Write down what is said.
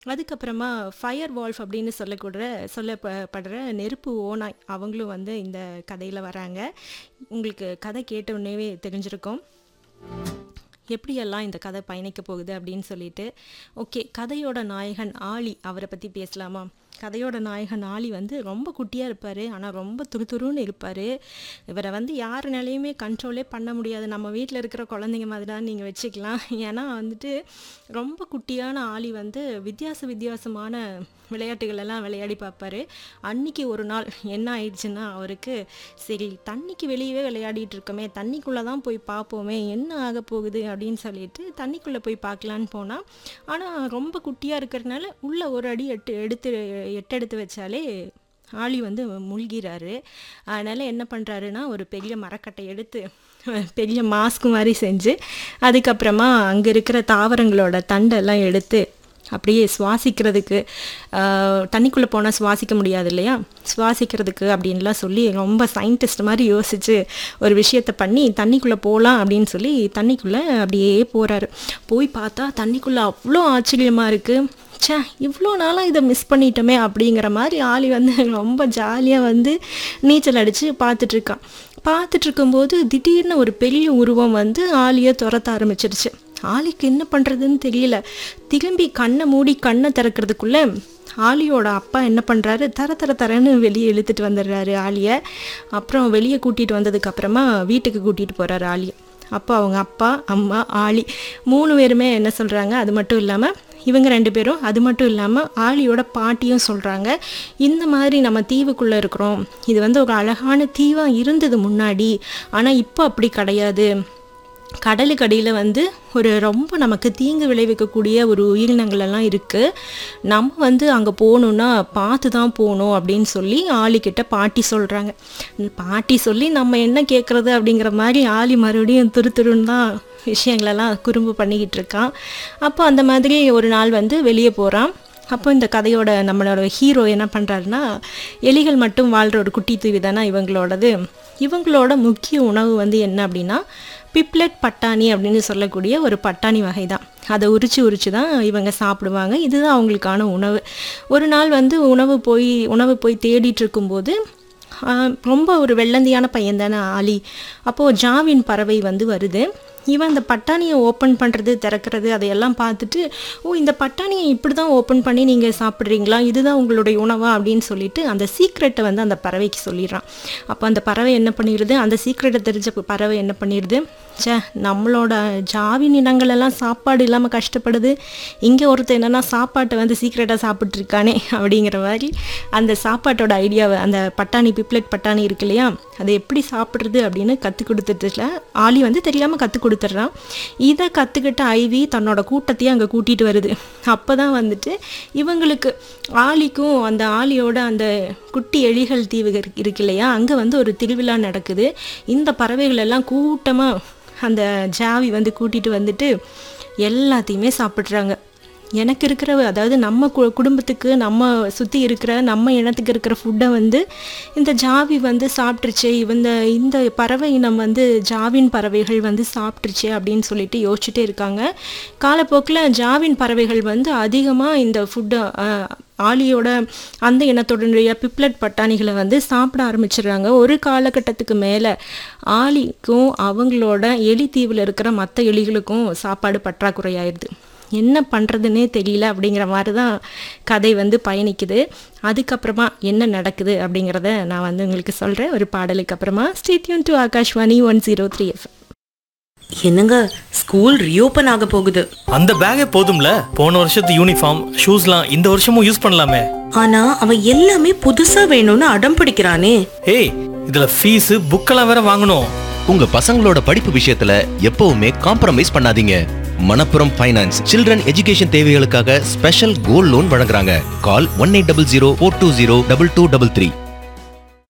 அதுக்கப்புறமா fire wolf அப்படின்னு சொல்லக்கூட சொல்லப்படுற நெருப்பு ஓநாய் அவங்களும் வந்து இந்த கதையில் வராங்க உங்களுக்கு கதை கேட்ட உடனேவே தெரிஞ்சிருக்கும் எப்படியெல்லாம் இந்த கதை பயணிக்க போகுது அப்படின்னு சொல்லிட்டு ஓகே கதையோட நாயகன் ஆலி அவரை பற்றி பேசலாமா கதையோட நாயகன் ஆலி வந்து ரொம்ப குட்டியாக இருப்பார் ஆனால் ரொம்ப துருதுருன்னு இருப்பார் இவரை வந்து யாருனாலையுமே கண்ட்ரோலே பண்ண முடியாது நம்ம வீட்டில் இருக்கிற குழந்தைங்க மாதிரி தான் நீங்கள் வச்சுக்கலாம் ஏன்னா வந்துட்டு ரொம்ப குட்டியான ஆலி வந்து வித்தியாச வித்தியாசமான விளையாட்டுகள் எல்லாம் விளையாடி பார்ப்பாரு அன்னைக்கு ஒரு நாள் என்ன ஆயிடுச்சுன்னா அவருக்கு சரி தண்ணிக்கு வெளியவே விளையாடிட்டு இருக்கோமே தண்ணிக்குள்ளே தான் போய் பார்ப்போமே என்ன ஆக போகுது அப்படின்னு சொல்லிட்டு தண்ணிக்குள்ளே போய் பார்க்கலான்னு போனால் ஆனால் ரொம்ப குட்டியாக இருக்கிறதுனால உள்ள ஒரு அடி எட்டு எடுத்து எட்டெடுத்து வச்சாலே ஆளி வந்து முழ்கிறாரு அதனால் என்ன பண்ணுறாருன்னா ஒரு பெரிய மரக்கட்டை எடுத்து பெரிய மாஸ்க் மாதிரி செஞ்சு அதுக்கப்புறமா அங்கே இருக்கிற தாவரங்களோட தண்டெல்லாம் எடுத்து அப்படியே சுவாசிக்கிறதுக்கு தண்ணிக்குள்ளே போனால் சுவாசிக்க முடியாது இல்லையா சுவாசிக்கிறதுக்கு அப்படின்லாம் சொல்லி ரொம்ப சயின்டிஸ்ட் மாதிரி யோசித்து ஒரு விஷயத்தை பண்ணி தண்ணிக்குள்ளே போகலாம் அப்படின்னு சொல்லி தண்ணிக்குள்ளே அப்படியே போகிறாரு போய் பார்த்தா தண்ணிக்குள்ளே அவ்வளோ ஆச்சரியமாக இருக்குது ச்சே இவ்வளோ நாளாக இதை மிஸ் பண்ணிட்டோமே அப்படிங்கிற மாதிரி ஆளி வந்து ரொம்ப ஜாலியாக வந்து நீச்சல் அடித்து பார்த்துட்ருக்கான் பார்த்துட்டு இருக்கும்போது திடீர்னு ஒரு பெரிய உருவம் வந்து ஆலியை துரத்த ஆரம்பிச்சிருச்சு ஆலிக்கு என்ன பண்ணுறதுன்னு தெரியல திரும்பி கண்ணை மூடி கண்ணை திறக்கிறதுக்குள்ளே ஆலியோட அப்பா என்ன பண்ணுறாரு தர தர தரன்னு வெளியே இழுத்துட்டு வந்துடுறாரு ஆலியை அப்புறம் வெளியே கூட்டிகிட்டு வந்ததுக்கப்புறமா வீட்டுக்கு கூட்டிகிட்டு போகிறாரு ஆலியை அப்போ அவங்க அப்பா அம்மா ஆலி மூணு பேருமே என்ன சொல்கிறாங்க அது மட்டும் இல்லாமல் இவங்க ரெண்டு பேரும் அது மட்டும் இல்லாமல் ஆலியோட பாட்டியும் சொல்கிறாங்க இந்த மாதிரி நம்ம தீவுக்குள்ளே இருக்கிறோம் இது வந்து ஒரு அழகான தீவாக இருந்தது முன்னாடி ஆனால் இப்போ அப்படி கிடையாது கடலுக்கு அடியில் வந்து ஒரு ரொம்ப நமக்கு தீங்கு விளைவிக்கக்கூடிய ஒரு உயிரினங்கள் எல்லாம் இருக்குது நம்ம வந்து அங்கே போகணுன்னா பார்த்து தான் போகணும் அப்படின்னு சொல்லி ஆலிக்கிட்ட பாட்டி சொல்கிறாங்க பாட்டி சொல்லி நம்ம என்ன கேட்குறது அப்படிங்கிற மாதிரி ஆலி மறுபடியும் துரு துருன்னு தான் விஷயங்களெல்லாம் குறும்பு பண்ணிக்கிட்டு இருக்கான் அப்போ அந்த மாதிரி ஒரு நாள் வந்து வெளியே போகிறான் அப்போ இந்த கதையோட நம்மளோட ஹீரோ என்ன பண்ணுறாருன்னா எலிகள் மட்டும் வாழ்கிற ஒரு குட்டி தீவு தானே இவங்களோடது இவங்களோட முக்கிய உணவு வந்து என்ன அப்படின்னா பிப்லெட் பட்டாணி அப்படின்னு சொல்லக்கூடிய ஒரு பட்டாணி வகை தான் அதை உரிச்சு உரிச்சு தான் இவங்க சாப்பிடுவாங்க இதுதான் அவங்களுக்கான உணவு ஒரு நாள் வந்து உணவு போய் உணவு போய் தேடிட்டு இருக்கும்போது ரொம்ப ஒரு வெள்ளந்தியான பையன் தானே ஆலி அப்போது ஜாவின் பறவை வந்து வருது இவன் இந்த பட்டாணியை ஓப்பன் பண்ணுறது திறக்கிறது அதையெல்லாம் பார்த்துட்டு ஓ இந்த பட்டாணியை இப்படி தான் ஓப்பன் பண்ணி நீங்கள் சாப்பிட்றீங்களா இதுதான் உங்களுடைய உணவா அப்படின்னு சொல்லிட்டு அந்த சீக்ரெட்டை வந்து அந்த பறவைக்கு சொல்லிடுறான் அப்போ அந்த பறவை என்ன பண்ணிடுது அந்த சீக்ரெட்டை தெரிஞ்ச பறவை என்ன பண்ணிடுது சே நம்மளோட ஜாவின் இனங்களெல்லாம் சாப்பாடு இல்லாமல் கஷ்டப்படுது இங்கே ஒருத்தர் என்னென்னா சாப்பாட்டை வந்து சீக்ரெட்டாக சாப்பிட்ருக்கானே அப்படிங்கிற மாதிரி அந்த சாப்பாட்டோட ஐடியாவை அந்த பட்டாணி பிப்லெட் பட்டாணி இருக்கு இல்லையா அதை எப்படி சாப்பிட்றது அப்படின்னு கற்றுக் கொடுத்துட்டுல ஆலி வந்து தெரியாமல் கற்றுக் கொடுத்துட்றான் இதை கற்றுக்கிட்ட ஐவி தன்னோட கூட்டத்தையும் அங்கே கூட்டிகிட்டு வருது அப்போ தான் வந்துட்டு இவங்களுக்கு ஆலிக்கும் அந்த ஆலியோட அந்த குட்டி எலிகள் தீவு இருக்கு இல்லையா அங்கே வந்து ஒரு திருவிழா நடக்குது இந்த பறவைகள் எல்லாம் கூட்டமாக அந்த ஜாவி வந்து கூட்டிகிட்டு வந்துட்டு எல்லாத்தையுமே சாப்பிட்றாங்க எனக்கு இருக்கிற அதாவது நம்ம கு குடும்பத்துக்கு நம்ம சுற்றி இருக்கிற நம்ம இனத்துக்கு இருக்கிற ஃபுட்டை வந்து இந்த ஜாவி வந்து சாப்பிட்ருச்சு இந்த இந்த பறவை இனம் வந்து ஜாவின் பறவைகள் வந்து சாப்பிட்ருச்சு அப்படின்னு சொல்லிட்டு யோசிச்சுட்டே இருக்காங்க காலப்போக்கில் ஜாவின் பறவைகள் வந்து அதிகமாக இந்த ஃபுட்டை ஆலியோட அந்த இனத்தோடைய பிப்லட் பட்டாணிகளை வந்து சாப்பிட ஆரம்பிச்சிடுறாங்க ஒரு காலகட்டத்துக்கு மேலே ஆலிக்கும் அவங்களோட எலி தீவில் இருக்கிற மற்ற எலிகளுக்கும் சாப்பாடு பற்றாக்குறை ஆயிடுது என்ன பண்ணுறதுன்னே தெரியல அப்படிங்கிற மாதிரி தான் கதை வந்து பயணிக்குது அதுக்கப்புறமா என்ன நடக்குது அப்படிங்கிறத நான் வந்து உங்களுக்கு சொல்கிறேன் ஒரு பாடலுக்கு அப்புறமா stay tuned to Akashvani one zero three F என்னங்க ஸ்கூல் ரீஓபன் ஆக போகுது அந்த பேக்கே போதும்ல போன வருஷத்து யூனிஃபார்ம் ஷூஸ்லாம் இந்த வருஷமும் யூஸ் பண்ணலாமே ஆனா அவன் எல்லாமே புதுசா வேணும்னு அடம் பிடிக்கிறானே ஏய் இதுல ஃபீஸ் புக்கெல்லாம் வேற வாங்கணும் உங்க பசங்களோட படிப்பு விஷயத்துல எப்பவுமே காம்ப்ரமைஸ் பண்ணாதீங்க மணப்புரம் ஃபைனான்ஸ் சில்ட்ரன் எஜுகேஷன் தேவைகளுக்காக ஸ்பெஷல் கோல்ட் லோன் வழங்குறாங்க call one eight double zero four two zero double two double three